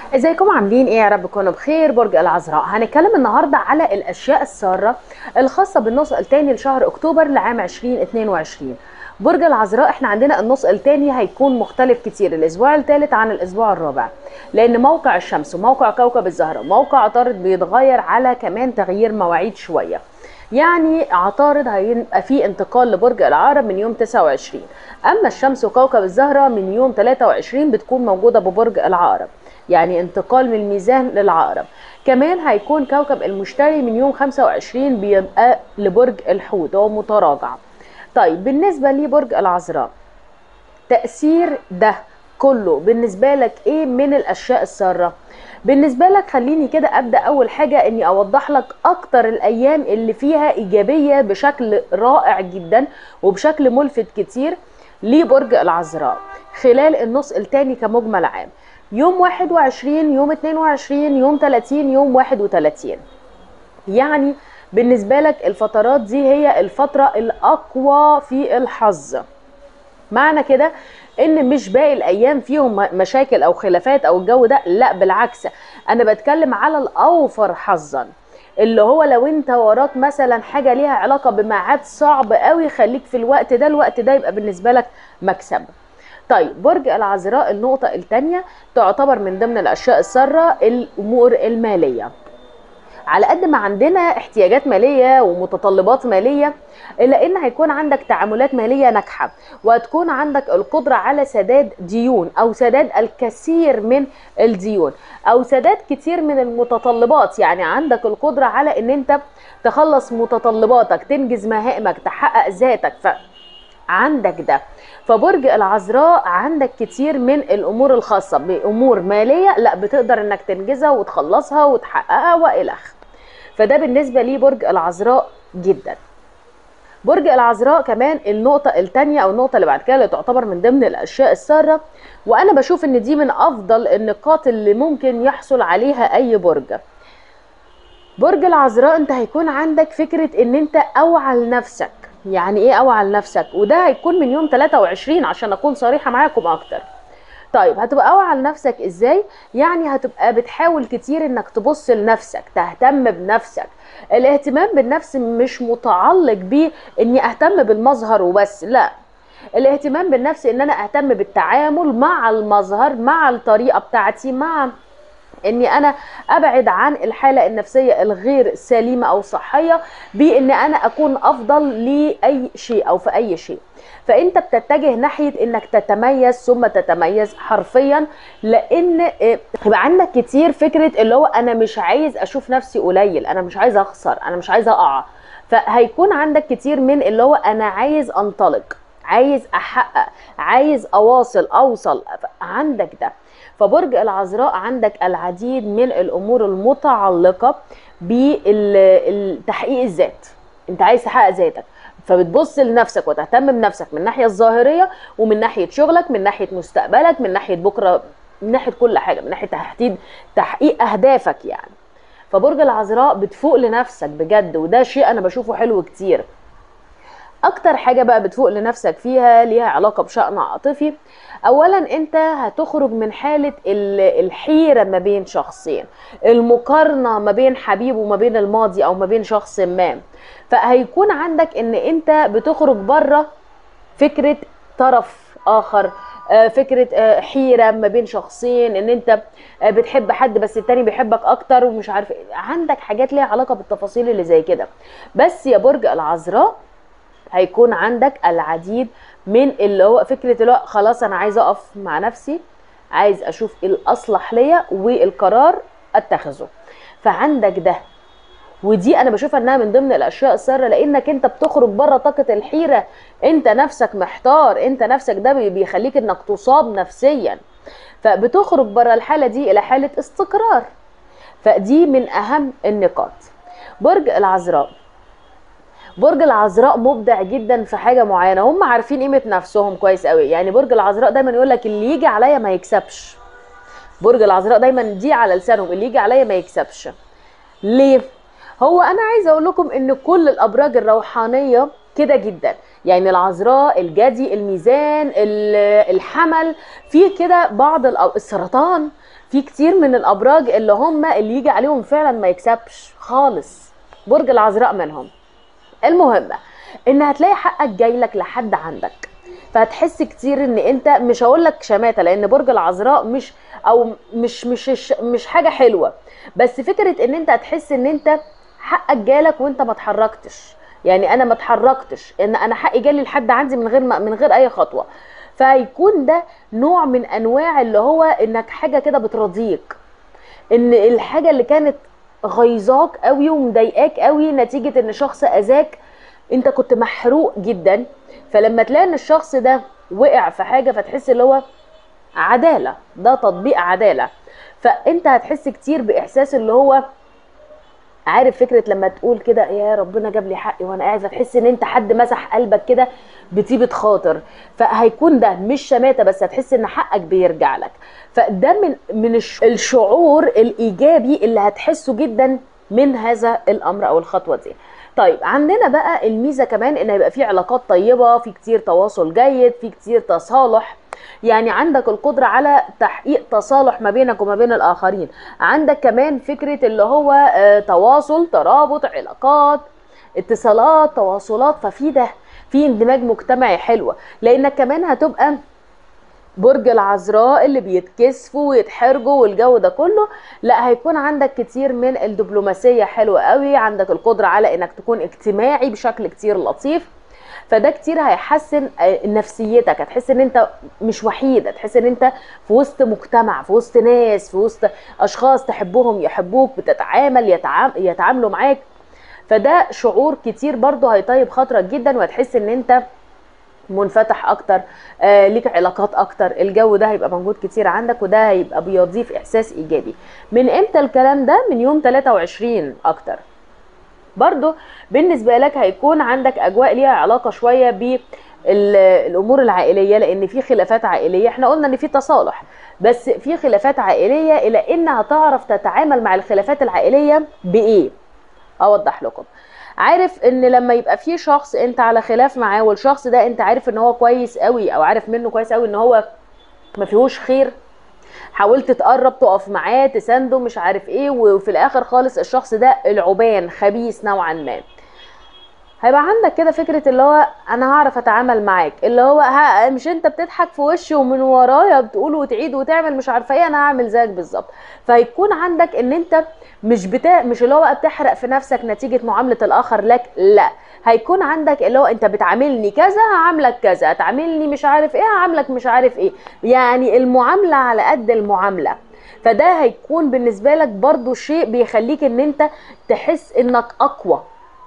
ازيكم عاملين ايه يا رب تكونوا بخير برج العذراء هنتكلم النهارده على الاشياء الساره الخاصه بالنص الثاني لشهر اكتوبر لعام 2022 برج العذراء احنا عندنا النص الثاني هيكون مختلف كتير الاسبوع الثالث عن الاسبوع الرابع لان موقع الشمس وموقع كوكب الزهره وموقع عطارد بيتغير على كمان تغيير مواعيد شويه يعني عطارد هيبقى فيه انتقال لبرج العقرب من يوم 29 اما الشمس وكوكب الزهره من يوم 23 بتكون موجوده ببرج العقرب يعني انتقال من الميزان للعقرب كمان هيكون كوكب المشتري من يوم 25 بيبقى لبرج الحوت هو متراجع طيب بالنسبه لبرج العذراء تاثير ده كله بالنسبه لك ايه من الاشياء الساره بالنسبة لك خليني كده أبدأ أول حاجة إني أوضح لك أكتر الأيام اللي فيها إيجابية بشكل رائع جدا وبشكل ملفت كتير لبرج العذراء خلال النص التاني كمجمل عام يوم 21 يوم 22 يوم 30 يوم 31 يعني بالنسبة لك الفترات دي هي الفترة الأقوى في الحظ معنى كده ان مش باقي الايام فيهم مشاكل او خلافات او الجو ده لا بالعكس انا بتكلم على الاوفر حظا اللي هو لو انت وراك مثلا حاجه ليها علاقه بميعاد صعب قوي خليك في الوقت ده الوقت ده يبقى بالنسبه لك مكسب طيب برج العذراء النقطه الثانيه تعتبر من ضمن الاشياء الساره الامور الماليه على قد ما عندنا احتياجات ماليه ومتطلبات ماليه الا ان هيكون عندك تعاملات ماليه ناجحه وهتكون عندك القدره على سداد ديون او سداد الكثير من الديون او سداد كتير من المتطلبات يعني عندك القدره على ان انت تخلص متطلباتك تنجز مهامك تحقق ذاتك ف عندك ده فبرج العذراء عندك كتير من الامور الخاصه بامور ماليه لا بتقدر انك تنجزها وتخلصها وتحققها والخ فده بالنسبه لي برج العذراء جدا برج العذراء كمان النقطة التانية أو النقطة اللي بعد كده اللي تعتبر من ضمن الأشياء السارة وأنا بشوف إن دي من أفضل النقاط اللي ممكن يحصل عليها أي برج. برج العذراء أنت هيكون عندك فكرة إن أنت أوعى لنفسك، يعني إيه أوعى لنفسك؟ وده هيكون من يوم 23 عشان أكون صريحة معاكم أكتر. طيب هتبقى اوعى لنفسك ازاي يعني هتبقى بتحاول كتير انك تبص لنفسك تهتم بنفسك الاهتمام بالنفس مش متعلق بيه اني اهتم بالمظهر وبس لا الاهتمام بالنفس ان انا اهتم بالتعامل مع المظهر مع الطريقه بتاعتي مع اني انا ابعد عن الحاله النفسيه الغير سليمه او صحيه بان انا اكون افضل لاي شيء او في اي شيء فانت بتتجه ناحيه انك تتميز ثم تتميز حرفيا لان يبقى عندك كتير فكره اللي هو انا مش عايز اشوف نفسي قليل انا مش عايز اخسر انا مش عايز اقع فهيكون عندك كتير من اللي هو انا عايز انطلق عايز احقق عايز اواصل اوصل عندك ده فبرج العذراء عندك العديد من الامور المتعلقه بتحقيق الذات انت عايز تحقق ذاتك فبتبص لنفسك وتهتم بنفسك من الناحيه الظاهريه ومن ناحيه شغلك من ناحيه مستقبلك من ناحيه بكره من ناحيه كل حاجه من ناحيه تحديد تحقيق اهدافك يعني فبرج العذراء بتفوق لنفسك بجد وده شيء انا بشوفه حلو كتير اكتر حاجه بقى بتفوق لنفسك فيها ليها علاقه بشان عاطفي اولا انت هتخرج من حاله الحيره ما بين شخصين المقارنه ما بين حبيب وما بين الماضي او ما بين شخص ما فهيكون عندك ان انت بتخرج بره فكره طرف اخر فكره حيره ما بين شخصين ان انت بتحب حد بس التاني بيحبك اكتر ومش عارف عندك حاجات ليها علاقه بالتفاصيل اللي زي كده بس يا برج العذراء هيكون عندك العديد من اللي هو فكره اللي هو خلاص انا عايزه اقف مع نفسي عايز اشوف الاصلح ليا والقرار اتخذه فعندك ده ودي انا بشوفها انها من ضمن الاشياء الساره لانك انت بتخرج بره طاقه الحيره انت نفسك محتار انت نفسك ده بيخليك انك تصاب نفسيا فبتخرج بره الحاله دي الى حاله استقرار فدي من اهم النقاط برج العذراء برج العذراء مبدع جدا في حاجه معينه هم عارفين قيمه نفسهم كويس قوي يعني برج العذراء دايما يقول لك اللي يجي عليا ما يكسبش برج العذراء دايما دي على لسانهم اللي يجي عليا ما يكسبش ليه هو انا عايزه اقول لكم ان كل الابراج الروحانيه كده جدا يعني العذراء الجدي الميزان ال- الحمل في كده بعض الأو- السرطان في كتير من الابراج اللي هم اللي يجي عليهم فعلا ما يكسبش خالص برج العذراء منهم المهم ان هتلاقي حقك جاي لك لحد عندك فهتحس كتير ان انت مش هقول لك شماته لان برج العذراء مش او مش مش مش حاجه حلوه بس فكره ان انت هتحس ان انت حقك جالك وانت ما اتحركتش يعني انا ما اتحركتش ان انا حقي جالي لحد عندي من غير ما من غير اي خطوه فهيكون ده نوع من انواع اللي هو انك حاجه كده بترضيك ان الحاجه اللي كانت غيظاك قوي ومضايقاك قوي نتيجه ان شخص اذاك انت كنت محروق جدا فلما تلاقي ان الشخص ده وقع في حاجه فتحس اللي هو عداله ده تطبيق عداله فانت هتحس كتير باحساس اللي هو عارف فكره لما تقول كده يا ربنا جاب لي حقي وانا قاعد فتحس ان انت حد مسح قلبك كده بطيبه خاطر فهيكون ده مش شماته بس هتحس ان حقك بيرجع لك فده من من الشعور الايجابي اللي هتحسه جدا من هذا الامر او الخطوه دي طيب عندنا بقى الميزه كمان ان يبقى في علاقات طيبه في كتير تواصل جيد في كتير تصالح يعني عندك القدرة على تحقيق تصالح ما بينك وما بين الآخرين عندك كمان فكرة اللي هو آه تواصل ترابط علاقات اتصالات تواصلات ففي ده في اندماج مجتمعي حلوة لأنك كمان هتبقى برج العذراء اللي بيتكسفوا ويتحرجوا والجو ده كله لا هيكون عندك كتير من الدبلوماسيه حلوه قوي عندك القدره على انك تكون اجتماعي بشكل كتير لطيف فده كتير هيحسن نفسيتك هتحس ان انت مش وحيد هتحس ان انت في وسط مجتمع في وسط ناس في وسط اشخاص تحبهم يحبوك بتتعامل يتعام يتعاملوا معاك فده شعور كتير برضه هيطيب خاطرك جدا وهتحس ان انت منفتح اكتر آه ليك علاقات اكتر الجو ده هيبقى موجود كتير عندك وده هيبقى بيضيف احساس ايجابي من امتى الكلام ده من يوم 23 اكتر برضو بالنسبه لك هيكون عندك اجواء ليها علاقه شويه ب الامور العائليه لان في خلافات عائليه احنا قلنا ان في تصالح بس في خلافات عائليه الى ان هتعرف تتعامل مع الخلافات العائليه بايه اوضح لكم عارف ان لما يبقى في شخص انت على خلاف معاه والشخص ده انت عارف ان هو كويس قوي او عارف منه كويس قوي ان هو ما فيهوش خير حاولت تقرب تقف معاه تسنده مش عارف ايه وفي الاخر خالص الشخص ده العبان خبيث نوعا ما هيبقى عندك كده فكره اللي هو انا هعرف اتعامل معاك اللي هو ها مش انت بتضحك في وشي ومن ورايا بتقول وتعيد وتعمل مش عارفه ايه انا هعمل زيك بالظبط فهيكون عندك ان انت مش بتا مش اللي هو بقى بتحرق في نفسك نتيجه معامله الاخر لك لا هيكون عندك اللي هو انت بتعاملني كذا هعاملك كذا هتعاملني مش عارف ايه هعاملك مش عارف ايه يعني المعامله على قد المعامله فده هيكون بالنسبه لك برضو شيء بيخليك ان انت تحس انك اقوى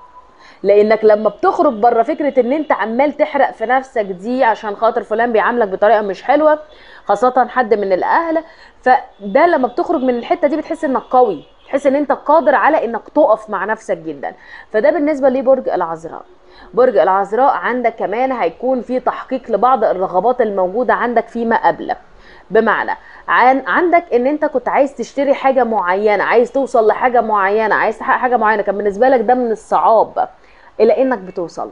لانك لما بتخرج بره فكره ان انت عمال تحرق في نفسك دي عشان خاطر فلان بيعاملك بطريقه مش حلوه خاصه حد من الاهل فده لما بتخرج من الحته دي بتحس انك قوي تحس ان انت قادر على انك تقف مع نفسك جدا فده بالنسبه لبرج العذراء برج العذراء عندك كمان هيكون في تحقيق لبعض الرغبات الموجوده عندك فيما قبل بمعنى عن عندك ان انت كنت عايز تشتري حاجه معينه عايز توصل لحاجه معينه عايز تحقق حاجه معينه كان بالنسبه لك ده من الصعاب الى انك بتوصل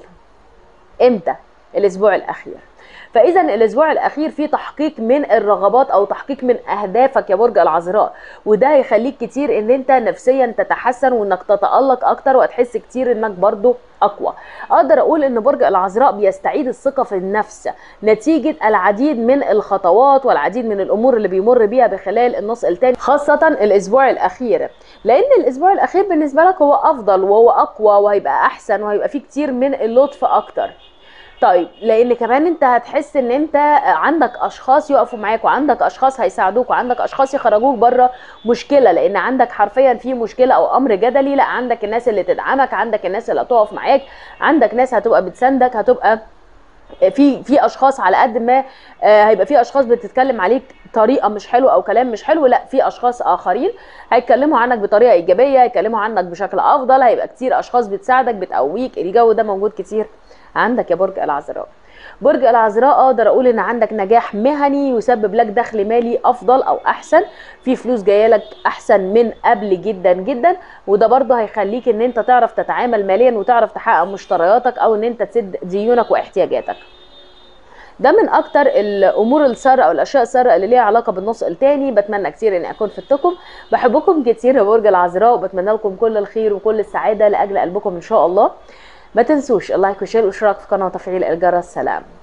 امتى الاسبوع الاخير فاذا الاسبوع الاخير فيه تحقيق من الرغبات او تحقيق من اهدافك يا برج العذراء وده هيخليك كتير ان انت نفسيا تتحسن وانك تتالق اكتر وهتحس كتير انك برضو اقوى اقدر اقول ان برج العذراء بيستعيد الثقه في النفس نتيجه العديد من الخطوات والعديد من الامور اللي بيمر بيها بخلال النص الثاني خاصه الاسبوع الاخير لان الاسبوع الاخير بالنسبه لك هو افضل وهو اقوى وهيبقى احسن وهيبقى فيه كتير من اللطف اكتر طيب لان كمان انت هتحس ان انت عندك اشخاص يقفوا معاك وعندك اشخاص هيساعدوك وعندك اشخاص يخرجوك بره مشكله لان عندك حرفيا في مشكله او امر جدلي لا عندك الناس اللي تدعمك عندك الناس اللي هتقف معاك عندك ناس هتبقى بتساندك هتبقى في في اشخاص على قد ما هيبقى في اشخاص بتتكلم عليك طريقه مش حلوه او كلام مش حلو لا في اشخاص اخرين هيتكلموا عنك بطريقه ايجابيه هيتكلموا عنك بشكل افضل هيبقى كتير اشخاص بتساعدك بتقويك الجو ده موجود كتير عندك يا برج العذراء برج العذراء اقدر اقول ان عندك نجاح مهني يسبب لك دخل مالي افضل او احسن في فلوس جايه لك احسن من قبل جدا جدا وده برضه هيخليك ان انت تعرف تتعامل ماليا وتعرف تحقق مشترياتك او ان انت تسد ديونك واحتياجاتك ده من اكتر الامور الساره او الاشياء الساره اللي ليها علاقه بالنص التاني بتمنى كتير اني اكون فدتكم بحبكم كتير يا برج العذراء وبتمنى لكم كل الخير وكل السعاده لاجل قلبكم ان شاء الله ما تنسوش اللايك والشير والاشتراك في القناه وتفعيل الجرس سلام